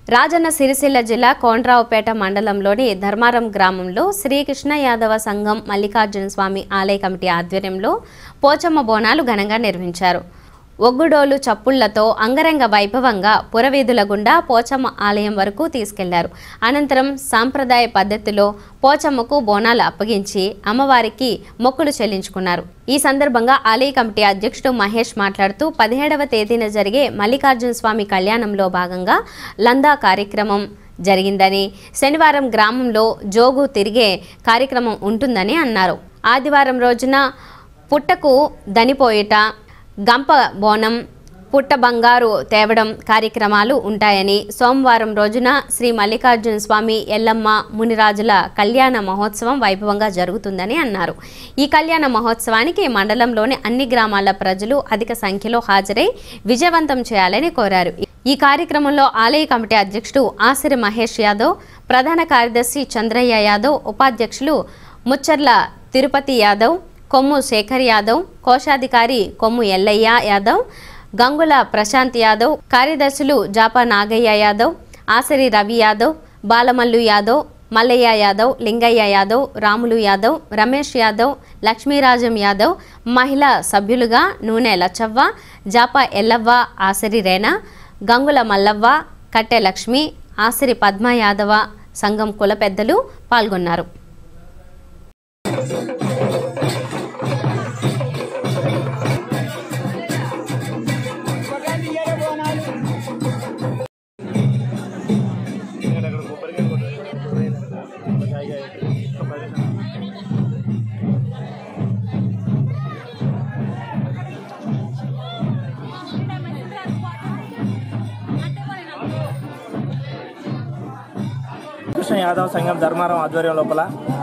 రాజన్న సిరిసిల్ల జిల్లా కోండ్రావుపేట మండలంలోని ధర్మారం గ్రామంలో శ్రీకృష్ణ యాదవ సంఘం మల్లికార్జున స్వామి ఆలయ కమిటీ ఆధ్వర్యంలో పోచమ్మ బోనాలు ఘనంగా నిర్వహించారు ఒగ్గుడోలు చప్పుళ్లతో అంగరంగ వైభవంగా పురవీధుల గుండా పోచమ్మ ఆలయం వరకు తీసుకెళ్లారు అనంతరం సాంప్రదాయ పద్ధతిలో పోచమ్మకు బోనాలు అప్పగించి అమ్మవారికి మొక్కులు చెల్లించుకున్నారు ఈ సందర్భంగా ఆలయ కమిటీ అధ్యక్షుడు మహేష్ మాట్లాడుతూ పదిహేడవ తేదీన జరిగే మల్లికార్జున స్వామి కళ్యాణంలో భాగంగా లందా కార్యక్రమం జరిగిందని శనివారం గ్రామంలో జోగు తిరిగే కార్యక్రమం ఉంటుందని అన్నారు ఆదివారం రోజున పుట్టకు దనిపోయేట గంప బోనం పుట్ట బంగారు తేవడం కార్యక్రమాలు ఉంటాయని సోమవారం రోజున శ్రీ మల్లికార్జున స్వామి ఎల్లమ్మ మునిరాజుల కళ్యాణ మహోత్సవం వైభవంగా జరుగుతుందని అన్నారు ఈ కళ్యాణ మహోత్సవానికి మండలంలోని అన్ని గ్రామాల ప్రజలు అధిక సంఖ్యలో హాజరై విజయవంతం చేయాలని కోరారు ఈ కార్యక్రమంలో ఆలయ కమిటీ అధ్యక్షుడు ఆసిరి మహేష్ యాదవ్ ప్రధాన కార్యదర్శి చంద్రయ్య యాదవ్ ఉపాధ్యక్షులు ముచ్చర్ల తిరుపతి యాదవ్ కొమ్ము శేఖర్ యాదవ్ కోశాధికారి కొమ్ము ఎల్లయ్య యాదవ్ గంగుల ప్రశాంత్ యాదవ్ కార్యదర్శులు జాపా నాగయ్య యాదవ్ ఆసరి రవి యాదవ్ బాలమల్లు యాదవ్ మల్లయ్య యాదవ్ లింగయ్య యాదవ్ రాములు యాదవ్ రమేష్ యాదవ్ లక్ష్మీరాజం యాదవ్ మహిళా సభ్యులుగా నూనె లచ్చవ్వ జాపా ఎల్లవ్వ ఆసరి రేణ గంగుల మల్లవ్వ కట్టె లక్ష్మి ఆసిరి పద్మ యాదవ సంఘం కుల పెద్దలు పాల్గొన్నారు కృష్ణ యాదవ్ సంఘం ధర్మారం ఆధ్వర్యం లోపల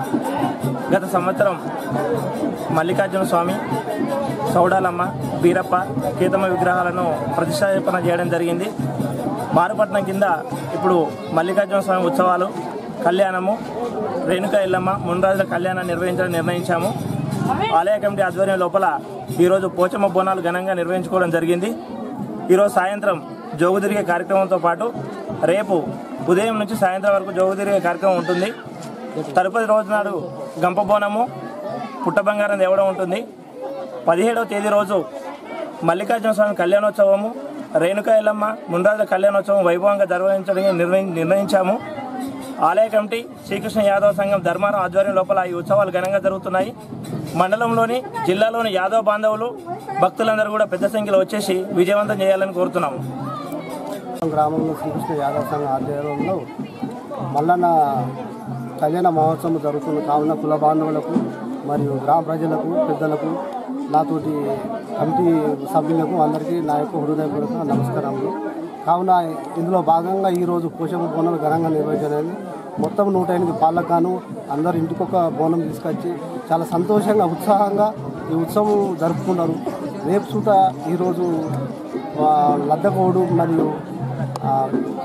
గత సంవత్సరం మల్లికార్జున స్వామి సౌడాలమ్మ బీరప్ప కేతమ్మ విగ్రహాలను ప్రతిష్టాపన చేయడం జరిగింది బారుపట్నం కింద ఇప్పుడు మల్లికార్జున స్వామి ఉత్సవాలు కళ్యాణము రేణుక ఎల్లమ్మ మున్రాజుల కళ్యాణం నిర్వహించడం నిర్ణయించాము ఆలయ కమిటీ ఆధ్వర్యం లోపల ఈరోజు పోచమ్మ బోనాలు ఘనంగా నిర్వహించుకోవడం జరిగింది ఈరోజు సాయంత్రం జోగు తిరిగే కార్యక్రమంతో పాటు రేపు ఉదయం నుంచి సాయంత్రం వరకు జోగు తిరిగే కార్యక్రమం ఉంటుంది తదుపరి రోజు నాడు గంప బోనము పుట్ట బంగారం తేవడం ఉంటుంది పదిహేడవ తేదీ రోజు మల్లికార్జున స్వామి కళ్యాణోత్సవము రేణుకా ఎల్లమ్మ ముండ్రాజుల కళ్యాణోత్సవం వైభవంగా నిర్వహించడం నిర్ణయి నిర్ణయించాము ఆలయ కమిటీ శ్రీకృష్ణ యాదవ్ సంఘం ధర్మారం ఆధ్వర్యం లోపల ఈ ఉత్సవాలు ఘనంగా జరుగుతున్నాయి మండలంలోని జిల్లాలోని యాదవ్ బాంధవులు భక్తులందరూ కూడా పెద్ద సంఖ్యలో వచ్చేసి విజయవంతం చేయాలని కోరుతున్నాము గ్రామంలో శ్రీకృష్ణ యాదవ్ సంఘ ఆధ్వర్యంలో మల్లన్న కళ్యాణ మహోత్సవం జరుగుతున్న కావున కుల బాంధవులకు మరియు గ్రామ ప్రజలకు పెద్దలకు నాతోటి కమిటీ సభ్యులకు అందరికీ నా యొక్క హృదయపూర్వక నమస్కారములు కావున ఇందులో భాగంగా ఈరోజు పోషక బోనాలు ఘనంగా నిర్వహించడానికి మొత్తం నూట ఎనిమిది పాలకు గాను అందరు ఇంటికొక బోనం తీసుకొచ్చి చాలా సంతోషంగా ఉత్సాహంగా ఈ ఉత్సవం జరుపుకున్నారు రేపు సూట ఈరోజు ఆ, లద్దకోడు మరియు ఆ,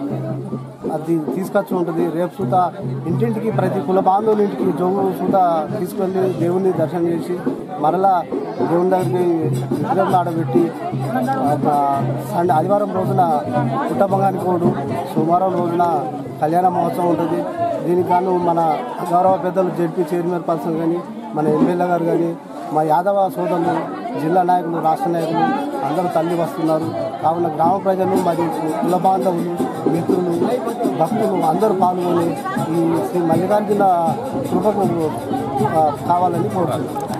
అది తీసుకొచ్చి ఉంటుంది రేపు సుత ఇంటింటికి ప్రతి కుల బాంధవుల ఇంటికి జోగు సుత తీసుకెళ్ళి దేవుణ్ణి దర్శనం చేసి మరలా దేవుని దగ్గరికి విగ్రహం ఆడబెట్టి ఆ, సండే ఆదివారం రోజున పుట్ట బంగారి కోడు సోమవారం రోజున కళ్యాణ మహోత్సవం ఉంటుంది దీనికి గాను మన గౌరవ పెద్దలు జడ్పీ చైర్మన్ పర్సన్ కానీ మన ఎమ్మెల్యే గారు కానీ మా యాదవ సోదరులు జిల్లా నాయకులు రాష్ట్ర నాయకులు అందరూ తల్లి వస్తున్నారు కావున గ్రామ ప్రజలు మరియు కుల బాంధవులు మిత్రులు భక్తులు అందరూ పాల్గొని ఈ శ్రీ మల్లికార్జున కృపకు ఆ, కావాలని కోరుతున్నాను